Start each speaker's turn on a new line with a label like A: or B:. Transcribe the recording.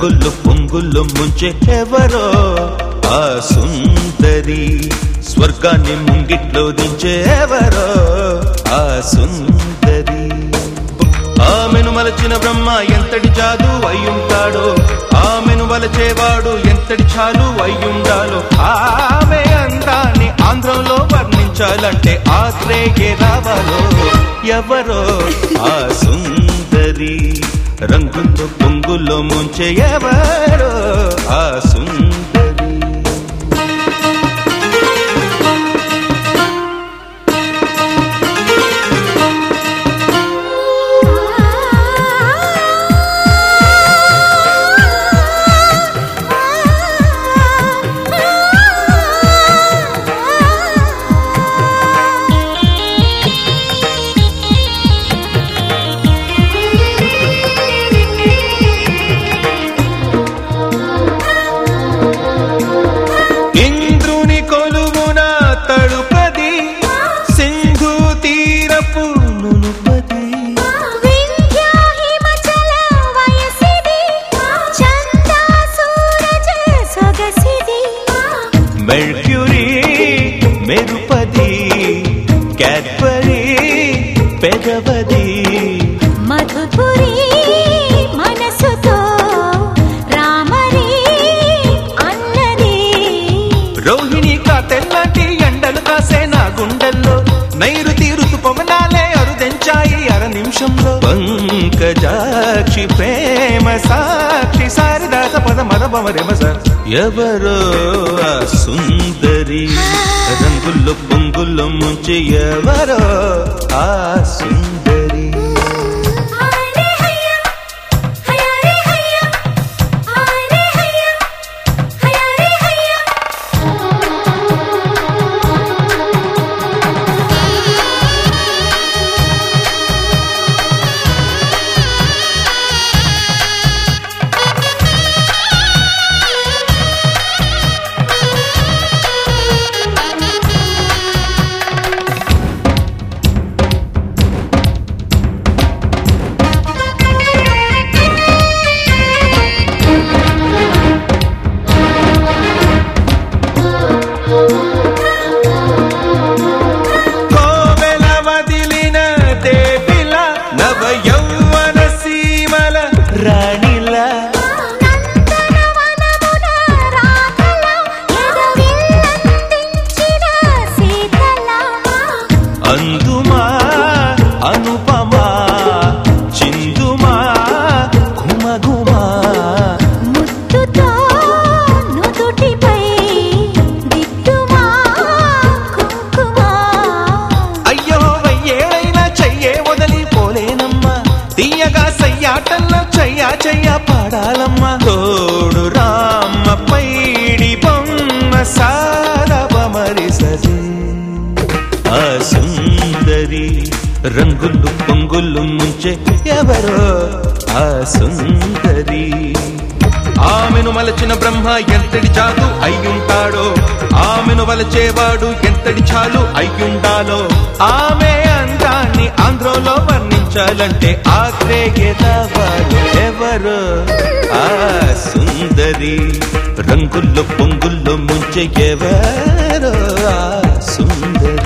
A: రంగులు పొంగులు ముంచే ఎవరో ఆ సుందరి స్వర్గాన్ని ముంగిట్లో దించే ఎవరో ఆ సుందరి ఆమెను మలచిన బ్రహ్మ ఎంతటి జాదు అయ్యుంటాడో ఆమెను వలచేవాడు ఎంతటి చాలు అయ్యుండాలో ఆమె అందాన్ని ఆంధ్రంలో వర్ణించాలంటే ఆత్రేయే రావాలో ఎవరో ఆ సుందరి రంగుల్లో పొంగుల్లో ముంచే ఎవరో ఆ సుందరి ఇంద్రుని కొలువున తడుపది సింధు తీరపు నునుపది
B: వింధ్యా హిమచల వయసిది చందా సూరజ సొగసిది
A: మెర్క్యూరీ మెరుపది క్యాడ్బరీ పెదవది
B: మధుపురి మనసుతో రామరి అన్నది
A: రోహిణి కా తెల్లటి ఎండలు కాసే నా గుండెల్లో నైరుతి ఋతుపవనాలే అరుదెంచాయి అర నిమిషంలో పంకజాక్షి ప్రేమ సాక్షి సారిదాస పద మద బమరెమ సార్ ఎవరో ఆ సుందరి రంగుల్లో పొంగుల్లో ముంచి ఎవరో ఆ సుందరి
B: ఆరే హయ్య హయారే హయ్య ఆరే హయ్య హయారే హయ్య
A: కోవెల వదిలిన దేవిల నవ యౌవన సీమల రాణిల
B: నందనవనమున రాధల ఎదవిల్లందించిన సీతల
A: అందుమా అనుపమా చిందుమా ఘుమఘుమా
B: ముద్దుతో నుదుటిపై దిద్దుమా కుంకుమా
A: అయ్యో వయ్యేడైనా చెయ్యే వదిలి పోలేనమ్మా తీయగా సయ్యాటల్లో చెయ్యా చెయ్య పాడాలమ్మా తోడు రామ్మ పైడి బొమ్మ సారవమరి సజీ ఆ సుందరి రంగులు పొంగులు ముంచే ఎవరో ఆ సుందరి ఆమెను మలచిన బ్రహ్మ ఎంతటి జాదు అయ్యుంటాడో ఆమెను వలచేవాడు ఎంతటి చాలు అయ్యుండాలో ఆమె అందాన్ని ఆంధ్రంలో వర్ణించాలంటే ఆగ్రేయవాడు ఎవరో ఆ సుందరి రంగుల్లో పొంగుల్లో ముంచె ఎవరో ఆ సుందరి